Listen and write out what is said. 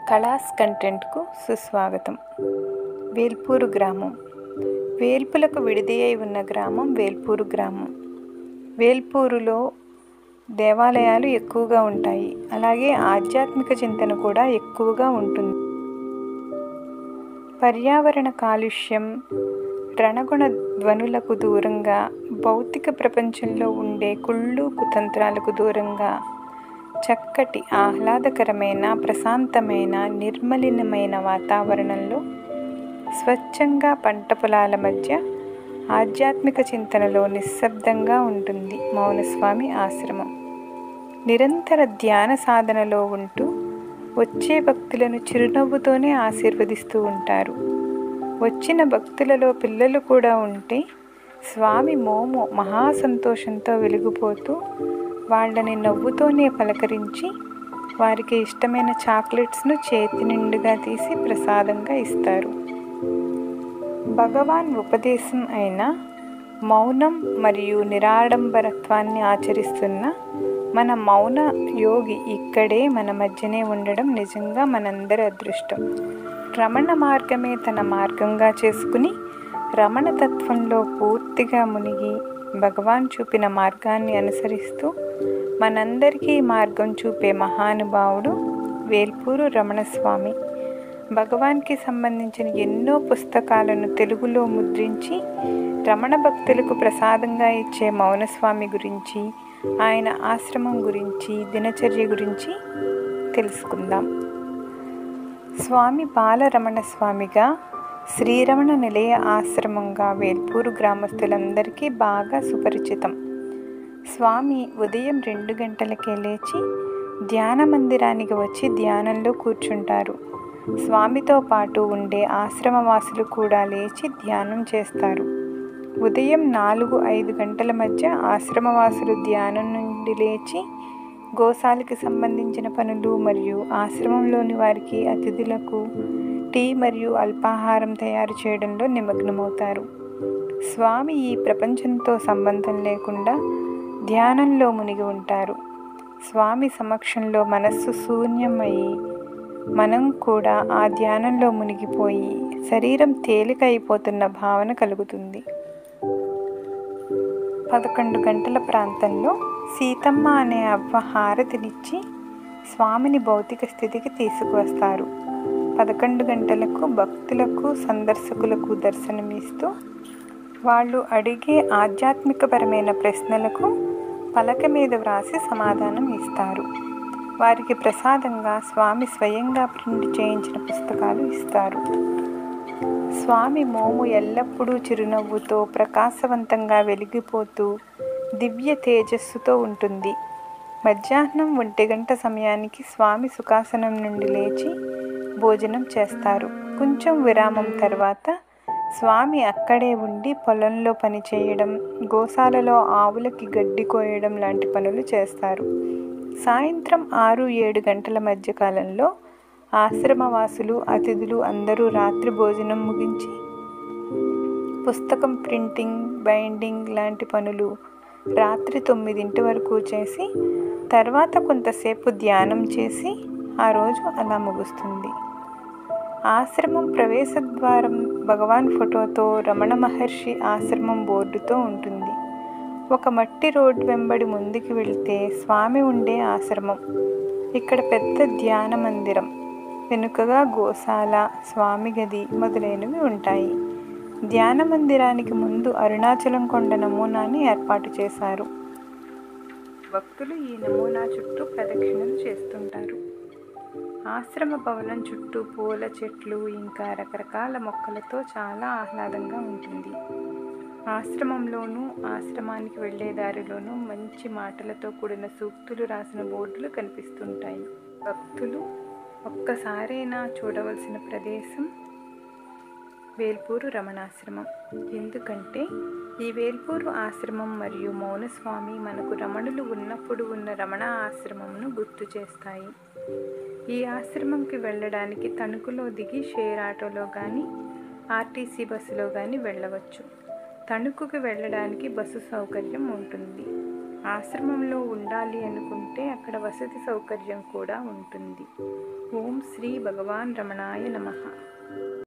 కళాస్ కంటెంట్కు సుస్వాగతం వేల్పూరు గ్రామం వేల్పులకు విడిది అయి ఉన్న గ్రామం వేల్పూరు గ్రామం వేల్పూరులో దేవాలయాలు ఎక్కువగా ఉంటాయి అలాగే ఆధ్యాత్మిక చింతన కూడా ఎక్కువగా ఉంటుంది పర్యావరణ కాలుష్యం రణగుణ ధ్వనులకు దూరంగా భౌతిక ప్రపంచంలో ఉండే కుళ్ళు కుతంత్రాలకు దూరంగా చక్కటి ఆహ్లాదకరమైన ప్రశాంతమైన నిర్మలినమైన వాతావరణంలో స్వచ్ఛంగా పంట పొలాల మధ్య ఆధ్యాత్మిక చింతనలో నిశ్శబ్దంగా ఉంటుంది మౌనస్వామి ఆశ్రమం నిరంతర ధ్యాన సాధనలో ఉంటూ వచ్చే భక్తులను చిరునవ్వుతోనే ఆశీర్వదిస్తూ ఉంటారు వచ్చిన భక్తులలో పిల్లలు కూడా ఉంటే స్వామి మోము మహా సంతోషంతో వెలిగిపోతూ వాళ్ళని నవ్వుతోనే పలకరించి వారికి ఇష్టమైన చాక్లెట్స్ను చేతి నిండుగా తీసి ప్రసాదంగా ఇస్తారు భగవాన్ ఉపదేశం అయిన మౌనం మరియు నిరాడంబరత్వాన్ని ఆచరిస్తున్న మన మౌన యోగి ఇక్కడే మన మధ్యనే ఉండడం నిజంగా మనందరి అదృష్టం రమణ మార్గమే తన మార్గంగా చేసుకుని రమణ తత్వంలో పూర్తిగా మునిగి భగవాన్ చూపిన మార్గాన్ని అనుసరిస్తూ మనందరికీ మార్గం చూపే మహానుభావుడు వేల్పూరు రమణస్వామి భగవాన్కి సంబంధించిన ఎన్నో పుస్తకాలను తెలుగులో ముద్రించి రమణ భక్తులకు ప్రసాదంగా ఇచ్చే మౌనస్వామి గురించి ఆయన ఆశ్రమం గురించి దినచర్య గురించి తెలుసుకుందాం స్వామి బాలరమణ స్వామిగా శ్రీరమణ నిలయ ఆశ్రమంగా వేల్పూరు గ్రామస్తులందరికీ బాగా సుపరిచితం స్వామి ఉదయం రెండు గంటలకే లేచి ధ్యాన మందిరానికి వచ్చి ధ్యానంలో కూర్చుంటారు స్వామితో పాటు ఉండే ఆశ్రమవాసులు కూడా లేచి ధ్యానం చేస్తారు ఉదయం నాలుగు ఐదు గంటల మధ్య ఆశ్రమవాసులు ధ్యానం నుండి లేచి గోశాలకి సంబంధించిన పనులు మరియు ఆశ్రమంలోని వారికి అతిథులకు టీ మరియు అల్పాహారం తయారు చేయడంలో నిమగ్నమవుతారు స్వామి ఈ ప్రపంచంతో సంబంధం లేకుండా ధ్యానంలో మునిగి ఉంటారు స్వామి సమక్షంలో మనస్సు శూన్యమయ్యి మనం కూడా ఆ ధ్యానంలో మునిగిపోయి శరీరం తేలిక అయిపోతున్న భావన కలుగుతుంది పదకొండు గంటల ప్రాంతంలో సీతమ్మ అనే అవ్వ హారతినిచ్చి స్వామిని భౌతిక స్థితికి తీసుకువస్తారు పదకొండు గంటలకు భక్తులకు సందర్శకులకు దర్శనమిస్తూ వాళ్ళు అడిగే ఆధ్యాత్మికపరమైన ప్రశ్నలకు పలక మీద వ్రాసి సమాధానం ఇస్తారు వారికి ప్రసాదంగా స్వామి స్వయంగా ప్రింట్ చేయించిన పుస్తకాలు ఇస్తారు స్వామి మోము ఎల్లప్పుడూ చిరునవ్వుతో ప్రకాశవంతంగా వెలిగిపోతూ దివ్య తేజస్సుతో ఉంటుంది మధ్యాహ్నం ఒంటి గంట సమయానికి స్వామి సుఖాసనం నుండి లేచి భోజనం చేస్తారు కొంచెం విరామం తర్వాత స్వామి అక్కడే ఉండి పొలంలో పని చేయడం గోశాలలో ఆవులకి గడ్డి కోయడం లాంటి పనులు చేస్తారు సాయంత్రం ఆరు ఏడు గంటల మధ్య కాలంలో ఆశ్రమవాసులు అతిథులు అందరూ రాత్రి భోజనం ముగించి పుస్తకం ప్రింటింగ్ బైండింగ్ లాంటి పనులు రాత్రి తొమ్మిదింటి వరకు చేసి తర్వాత కొంతసేపు ధ్యానం చేసి ఆ రోజు అలా ముగుస్తుంది ఆశ్రమం ప్రవేశ ద్వారం భగవాన్ ఫోటోతో రమణ మహర్షి ఆశ్రమం బోర్డుతో ఉంటుంది ఒక మట్టి రోడ్డు వెంబడి ముందుకు వెళితే స్వామి ఉండే ఆశ్రమం ఇక్కడ పెద్ద ధ్యాన మందిరం వెనుకగా గోశాల స్వామి గది మొదలైనవి ఉంటాయి ధ్యాన మందిరానికి ముందు అరుణాచలం కొండ నమూనాని ఏర్పాటు చేశారు భక్తులు ఈ నమూనా చుట్టూ ప్రదక్షిణలు చేస్తుంటారు ఆశ్రమ భవనం చుట్టూ పూల చెట్లు ఇంకా రకరకాల మొక్కలతో చాలా ఆహ్లాదంగా ఉంటుంది ఆశ్రమంలోనూ ఆశ్రమానికి వెళ్ళే దారిలోనూ మంచి మాటలతో కూడిన సూక్తులు రాసిన బోర్డులు కనిపిస్తుంటాయి భక్తులు ఒక్కసారైనా చూడవలసిన ప్రదేశం వేల్పూరు రమణాశ్రమం ఎందుకంటే ఈ వేల్పూరు ఆశ్రమం మరియు మౌనస్వామి మనకు రమణులు ఉన్నప్పుడు ఉన్న రమణ ఆశ్రమంను గుర్తు చేస్తాయి ఈ ఆశ్రమంకి వెళ్ళడానికి తణుకులో దిగి షేర్ ఆటోలో కానీ ఆర్టీసీ బస్సులో కానీ వెళ్ళవచ్చు తణుకుకి వెళ్ళడానికి బస్సు సౌకర్యం ఉంటుంది ఆశ్రమంలో ఉండాలి అనుకుంటే అక్కడ వసతి సౌకర్యం కూడా ఉంటుంది ఓం శ్రీ భగవాన్ రమణాయ నమః